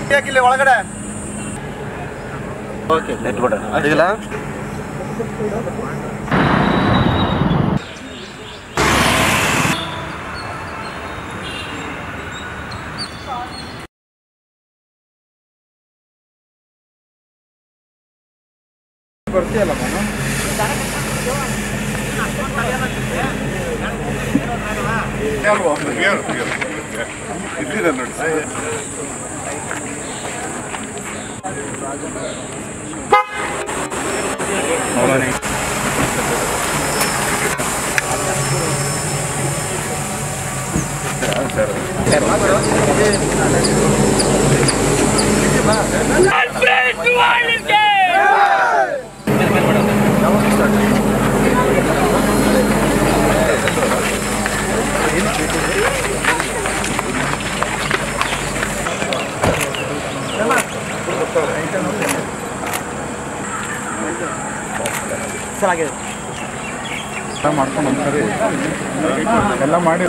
ಯಾಕಿಲ್ಲಿ ಒಳಗಡೆ ಓಕೆ ಅದಿಲ್ಲ ಇಲ್ಲಿದೆ ನೋಡಿ ಎಲ್ಲ ಮಾಡ್ಕೊಂಡು ಒಂದ್ಸರಿ ಎಲ್ಲ ಮಾಡಿ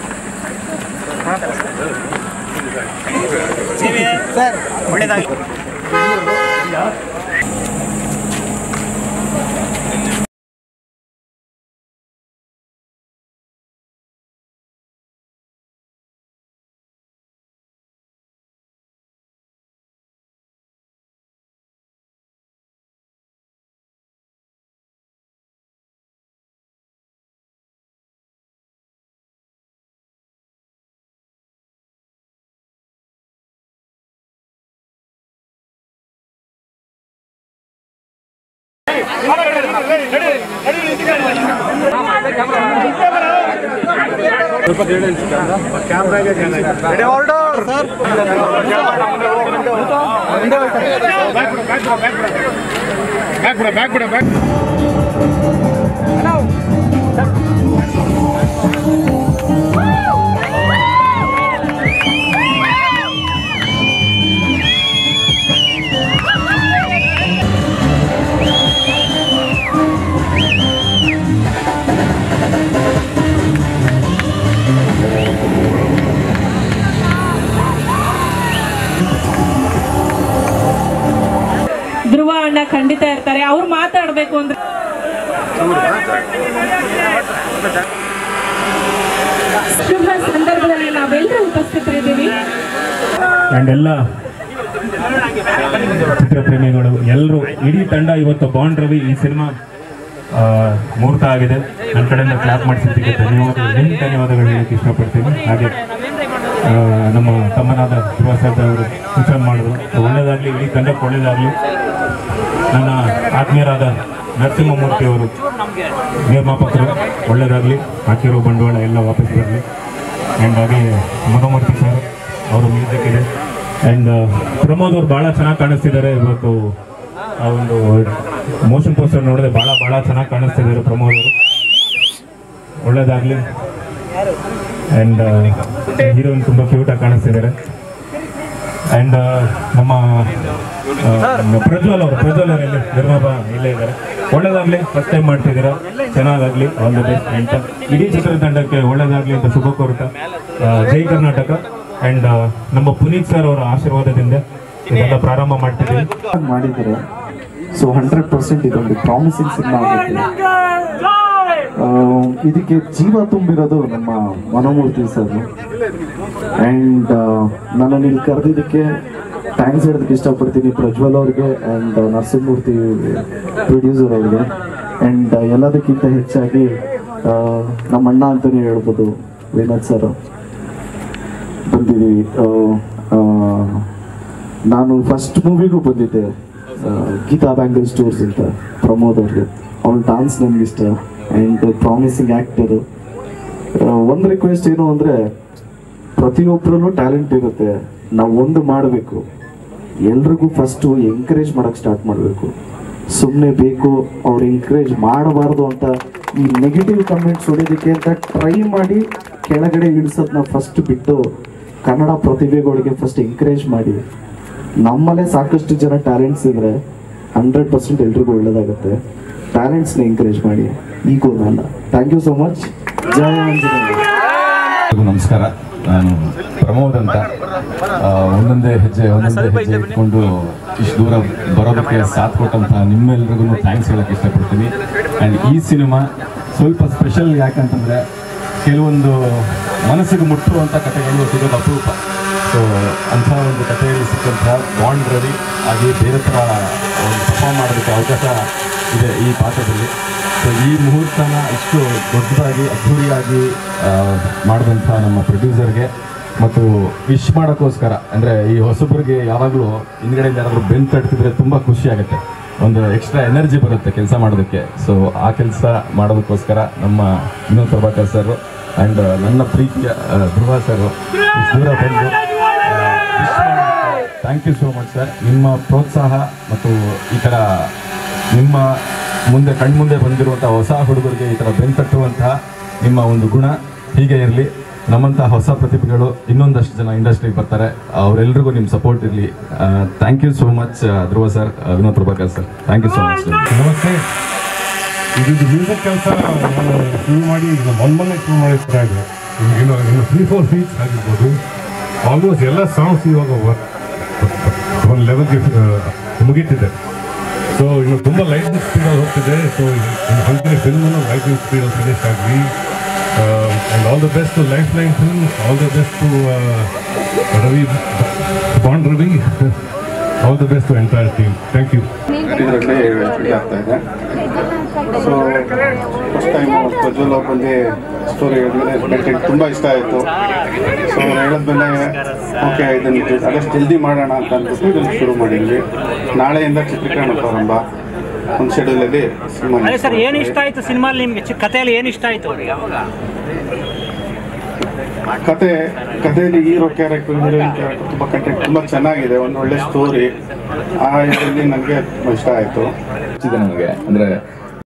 ಧ್ರುವ ಅಣ್ಣ ಖಂಡಿತ ಇರ್ತಾರೆ ಅವ್ರು ಮಾತಾಡ್ಬೇಕು ಅಂದ್ರೆ ಶುಭ ಸಂದರ್ಭದಲ್ಲಿ ನಾವೆಲ್ಲರೂ ಉಪಸ್ಥಿತರಿದ್ದೀವಿ ಆ್ಯಂಡ್ ಎಲ್ಲ ಚಿತ್ರಪ್ರೇಮಿಗಳು ಎಲ್ಲರೂ ಇಡೀ ತಂಡ ಇವತ್ತು ಬಾಂಡ್ ರವಿ ಈ ಸಿನಿಮಾ ಮುಹೂರ್ತ ಆಗಿದೆ ನನ್ನ ಕಡೆಯಿಂದ ಕ್ಲಾಪ್ ಮಾಡಿಸಿದ್ದಕ್ಕೆ ಧನ್ಯವಾದಗಳು ನಿಮ್ಮ ಧನ್ಯವಾದಗಳು ಹೇಳಕ್ಕೆ ಇಷ್ಟಪಡ್ತೀನಿ ಹಾಗೆ ಆ, ನಮ್ಮ ತಮ್ಮನಾದ ಧ್ರುವಸಾದ್ ಅವರು ಸೂಚನೆ ಮಾಡಿದ್ರು ಒಳ್ಳೆಯದಾಗಲಿ ಇಡೀ ತಂಡಕ್ಕೆ ಒಳ್ಳೆಯದಾಗಲಿ ನನ್ನ ಆತ್ಮೀಯರಾದ ನರಸಿಂಹಮೂರ್ತಿ ಅವರು ನಿರ್ಮಾಪಕರು ಒಳ್ಳೆಯದಾಗಲಿ ಹಾಕಿರೋ ಬಂಡವಾಳ ಎಲ್ಲ ವಾಪಸ್ ಬರಲಿ ಆ್ಯಂಡ್ ಹಾಗೆ ಮನೋಮೂರ್ತಿ ಸರ್ ಅವರು ಮ್ಯೂಸಿಕ್ ಇದೆ ಆ್ಯಂಡ್ ಪ್ರಮೋದ್ ಅವ್ರು ಭಾಳ ಚೆನ್ನಾಗಿ ಕಾಣಿಸ್ತಿದ್ದಾರೆ ಇವತ್ತು ಆ ಒಂದು ಮೋಷನ್ ಪೋಸ್ಟರ್ ನೋಡಿದ್ರೆ ಭಾಳ ಭಾಳ ಚೆನ್ನಾಗಿ ಕಾಣಿಸ್ತಿದ್ದಾರೆ ಪ್ರಮೋದ್ ಅವರು ಒಳ್ಳೇದಾಗಲಿ ಆ್ಯಂಡ್ ಹೀರೋಯಿನ್ ತುಂಬ ಕ್ಯೂಟಾಗಿ ಕಾಣಿಸ್ತಿದ್ದಾರೆ ಆ್ಯಂಡ್ ನಮ್ಮ ಆ, ಪ್ರಜ್ವಲ್ ಅವರು ಪ್ರಜ್ವಲ್ ಅವರು ಇಲ್ಲಿ ನಿರ್ಮಾಪ ಇಲ್ಲೇ ಇದ್ದಾರೆ ಒಳ್ಳೇದಾಗ್ಲಿ ಫಸ್ಟ್ ಟೈಮ್ ಮಾಡ್ತಿದ್ದೀರಾ ಚೆನ್ನಾಗಾಗ್ಲಿ ಆಲ್ ದ ಬೆಸ್ಟ್ ಅಂತ ಇಡೀ ಚಿತ್ರತಂಡಕ್ಕೆ ಒಳ್ಳೇದಾಗ್ಲಿ ಅಂತ ಶುಭ ಕೋರುತ್ತಾ ಆ, ಜೈ ಕರ್ನಾಟಕ ಆ್ಯಂಡ್ ನಮ್ಮ ಪುನೀತ್ ಸರ್ ಅವರ ಆಶೀರ್ವಾದದಿಂದ ಇದೆಲ್ಲ ಪ್ರಾರಂಭ ಮಾಡ್ತಿದ್ದೀವಿ ಮಾಡಿದ್ದಾರೆ ಸೊ ಹಂಡ್ರೆಡ್ ಪರ್ಸೆಂಟ್ ಇದೊಂದು ಪ್ರಾಮಿಸಿಂಗ್ ಸಿನಿಮಾ ಆಗುತ್ತೆ ಆ, ಇದಕ್ಕೆ ಜೀವ ತುಂಬಿರೋದು ನಮ್ಮ ಮನೋಮೂರ್ತಿ ಸರ್ ಆ್ಯಂಡ್ ನನ್ನನ್ನು ಇಲ್ಲಿ ಕರೆದಿದ್ದಕ್ಕೆ ಥ್ಯಾಂಕ್ಸ್ ಹೇಳೋದಕ್ಕೆ ಇಷ್ಟಪಡ್ತೀನಿ ಪ್ರಜ್ವಲ್ ಅವ್ರಿಗೆ ಆ್ಯಂಡ್ ನರಸಿಂಹಮೂರ್ತಿ ಪ್ರೊಡ್ಯೂಸರ್ ಅವ್ರಿಗೆ ಆ್ಯಂಡ್ ಎಲ್ಲದಕ್ಕಿಂತ ಹೆಚ್ಚಾಗಿ ಆ, ನಮ್ಮ ಅಣ್ಣ ಅಂತಲೇ ಹೇಳ್ಬೋದು ವಿನೋದ್ ಸರ್ ಬಂದಿದ್ದೀವಿ ಆ, ಆ, ನಾನು ಫಸ್ಟ್ ಮೂವಿಗೂ ಬಂದಿದ್ದೆ ಆ, ಗೀತಾ ಬ್ಯಾಂಗಲ್ ಸ್ಟೋರ್ಸ್ ಅಂತ ಪ್ರಮೋದ್ ಅವ್ರಿಗೆ ಅವ್ರ ಡಾನ್ಸ್ ನಮ್ಗೆ ಇಷ್ಟ ಆ್ಯಂಡ್ ಪ್ರಾಮಿಸಿಂಗ್ ಆ್ಯಕ್ಟರು ಒಂದು ರಿಕ್ವೆಸ್ಟ್ ಏನು ಅಂದರೆ ಪ್ರತಿಯೊಬ್ಬರಲ್ಲೂ ಟ್ಯಾಲೆಂಟ್ ಇರುತ್ತೆ ನಾವು ಒಂದು ಮಾಡಬೇಕು ಎಲ್ರಿಗೂ ಫಸ್ಟು ಎಂಕರೇಜ್ ಮಾಡೋಕ್ಕೆ ಸ್ಟಾರ್ಟ್ ಮಾಡಬೇಕು ಸುಮ್ಮನೆ ಬೇಕು ಅವ್ರು ಎಂಕರೇಜ್ ಮಾಡಬಾರ್ದು ಅಂತ ಈ ನೆಗೆಟಿವ್ ಕಮೆಂಟ್ಸ್ ಹೊಡೋದಕ್ಕೆ ಅಂತ ಟ್ರೈ ಮಾಡಿ ಕೆಳಗಡೆ ಇಳಿಸೋದನ್ನ ಫಸ್ಟ್ ಬಿಟ್ಟು ಕನ್ನಡ ಪ್ರತಿಭೆಗಳಿಗೆ ಫಸ್ಟ್ ಎಂಕರೇಜ್ ಮಾಡಿ ನಮ್ಮಲ್ಲೇ ಸಾಕಷ್ಟು ಜನ ಟ್ಯಾಲೆಂಟ್ಸ್ ಇದ್ರೆ ಹಂಡ್ರೆಡ್ ಪರ್ಸೆಂಟ್ ಎಲ್ರಿಗೂ ಒಳ್ಳೇದಾಗುತ್ತೆ ಟ್ಯಾಲೆಂಟ್ಸ್ನ ಎಂಕರೇಜ್ ಮಾಡಿ ಈಗೋ ನಾನು thank you so much Jaya Anjaneya ಎಲ್ರಿಗೂ ನಮಸ್ಕಾರ ನಾನು ಪ್ರಮೋದ್ ಅಂತ ಆ, ಒಂದೊಂದೇ ಹೆಜ್ಜೆ ಒಂದೊಂದೇ ಹೆಜ್ಜೆ ಇಟ್ಕೊಂಡು ಇಷ್ಟು ದೂರ ಬರೋದಕ್ಕೆ ಸಾಥ್ ಕೊಟ್ಟಂತಹ ನಿಮ್ಮೆಲ್ರಿಗೂ ಥ್ಯಾಂಕ್ಸ್ ಹೇಳಕ್ಕೆ ಇಷ್ಟಪಡ್ತೀನಿ ಆ್ಯಂಡ್ ಈ ಸಿನಿಮಾ ಸ್ವಲ್ಪ ಸ್ಪೆಷಲ್ ಯಾಕಂತಂದರೆ ಕೆಲವೊಂದು ಮನಸ್ಸಿಗೆ ಮುಟ್ಟುವಂಥ ಕಥೆಗಳು ಸಿಗೋದು ಅಪರೂಪ ಸೊ ಅಂಥ ಒಂದು ಕಥೆಯಲ್ಲಿ ಸಿಕ್ಕಂತಹ ಬಾಂಡ್ ರವಿ ಹಾಗೆ ಬೇರೆ ಥರ ಒಂದು ಪರ್ಫಾರ್ಮ್ ಮಾಡೋದಕ್ಕೆ ಅವಕಾಶ ಇದೆ ಈ ಪಾತ್ರದಲ್ಲಿ ಸೊ ಈ ಮುಹೂರ್ತನ ಇಷ್ಟು ದೊಡ್ಡದಾಗಿ ಅದ್ಧೂರಿಯಾಗಿ ಮಾಡಿದಂಥ ನಮ್ಮ ಪ್ರೊಡ್ಯೂಸರ್ಗೆ ಮತ್ತು ವಿಶ್ ಮಾಡೋಕ್ಕೋಸ್ಕರ ಅಂದರೆ ಈ ಹೊಸಬ್ರಿಗೆ ಯಾವಾಗಲೂ ಹಿಂದ್ಗಡೆಯಿಂದ ಯಾರಾದರೂ ಬೆನ್ನು ತಡ್ತಿದ್ರೆ ತುಂಬ ಖುಷಿ ಆಗುತ್ತೆ ಒಂದು ಎಕ್ಸ್ಟ್ರಾ ಎನರ್ಜಿ ಬರುತ್ತೆ ಕೆಲಸ ಮಾಡೋದಕ್ಕೆ ಸೊ ಆ ಕೆಲಸ ಮಾಡೋದಕ್ಕೋಸ್ಕರ ನಮ್ಮ ವಿನೋದ್ ಪ್ರಭಾಕರ್ ಸರ್ ಆ್ಯಂಡ್ ನನ್ನ ಪ್ರೀತಿಯ ಆ, ಧ್ರುವ ಸರ್ ದೂರ ಬಂದು thank you so much sir ನಿಮ್ಮ ಪ್ರೋತ್ಸಾಹ ಮತ್ತು ಈ ಥರ ನಿಮ್ಮ ಮುಂದೆ ಕಣ್ಮುಂದೆ ಬಂದಿರುವಂಥ ಹೊಸ ಹುಡುಗರಿಗೆ ಈ ಥರ ಬೆನ್ ತಟ್ಟುವಂತಹ ನಿಮ್ಮ ಒಂದು ಗುಣ ಹೀಗೆ ಇರಲಿ ನಮ್ಮಂತಹ ಹೊಸ ಪ್ರತಿಭೆಗಳು ಇನ್ನೊಂದಷ್ಟು ಜನ ಇಂಡಸ್ಟ್ರಿಗೆ ಬರ್ತಾರೆ ಅವರೆಲ್ಲರಿಗೂ ನಿಮ್ಮ ಸಪೋರ್ಟ್ ಇರಲಿ thank you so much Dhruva sir Vinod Prabhakar sir thank you so much ನಮಸ್ತೆ ಇದು ಮ್ಯೂಸಿಕ್ ಕೆಲಸ ನಾನು ಶುರು ಮಾಡಿ ಈಗ ಮೊನ್ನೆ ಮೊನ್ನೆ ಶುರು ಮಾಡಿರ್ತಾ ಇದೆ ಇನ್ನು ಇನ್ನು ತ್ರೀ ಫೋರ್ ವೀಕ್ಸ್ ಆಗಿರ್ಬೋದು ಆಲ್ಮೋಸ್ಟ್ ಎಲ್ಲ ಸಾಂಗ್ಸ್ ಇವಾಗ ಒಂದು ಲೆವೆಲ್ಗೆ ಮುಗೀತಿದೆ ಸೊ ಇನ್ನು ತುಂಬ ಲೈಟಿಂಗ್ ಸ್ಪೀಡಲ್ಲಿ ಹೋಗ್ತಿದೆ ಸೊ ಇನ್ನು ಹಂಗೆ ಫಿಲ್ಮನ್ನು ಲೈಟಿಂಗ್ ಸ್ಪೀಡಲ್ಲಿ ಫಿನಿಶ್ ಆಗಲಿ and all the best to Life Line film all the best to Ravi Bond Ravi all the best to entire team thank you ಇದರಲ್ಲಿ ಎಂಟ್ರಿ ಆಗ್ತಾ ಇದೆ ಸೊ ಫಸ್ಟ್ ಟೈಮ್ ಪ್ರಜ್ವಲ್ ಅವ್ರು ಬಂದು ಸ್ಟೋರಿ ಹೇಳಿದ್ರೆ ತುಂಬ ಇಷ್ಟ ಆಯಿತು ಸೊ ಅವ್ರು ಹೇಳಿದ್ಮೇಲೆ ಓಕೆ ಇದನ್ನು ಆದಷ್ಟು ಜಲ್ದಿ ಮಾಡೋಣ ಅಂತ ಅಂದ್ಬಿಟ್ಟು ಇದನ್ನು ಶುರು ಮಾಡಿದ್ವಿ ನಾಳೆಯಿಂದ ಚಿತ್ರೀಕರಣ ಪ್ರಾರಂಭ ಒಂದು ಶೆಡ್ಯೂಲಲ್ಲಿ ಸಿನಿಮಾ ಅದೇ ಸರ್ ಏನು ಇಷ್ಟ ಆಯ್ತು ಸಿನಿಮಾಲಿ ನಿಮ್ಗೆ ಚಿ- ಕಥೆಯಲ್ಲಿ ಏನು ಇಷ್ಟ ಆಯ್ತು ಕತೆ ಕಥೆಯಲ್ಲಿ ಹೀರೋ ಕ್ಯಾರೆಕ್ಟರ್ ಹೀರೋಯಿನ್ ಕ್ಯಾರೆಕ್ಟರ್ ತುಂಬ ಕಂಟೆಂಟ್ ತುಂಬ ಚೆನ್ನಾಗಿದೆ ಒಂದು ಒಳ್ಳೆ ಸ್ಟೋರಿ ಆ ಇದರಲ್ಲಿ ನನಗೆ ತುಂಬ ಇಷ್ಟ ಆಯಿತು ಇದೆ ನನಗೆ ಅಂದರೆ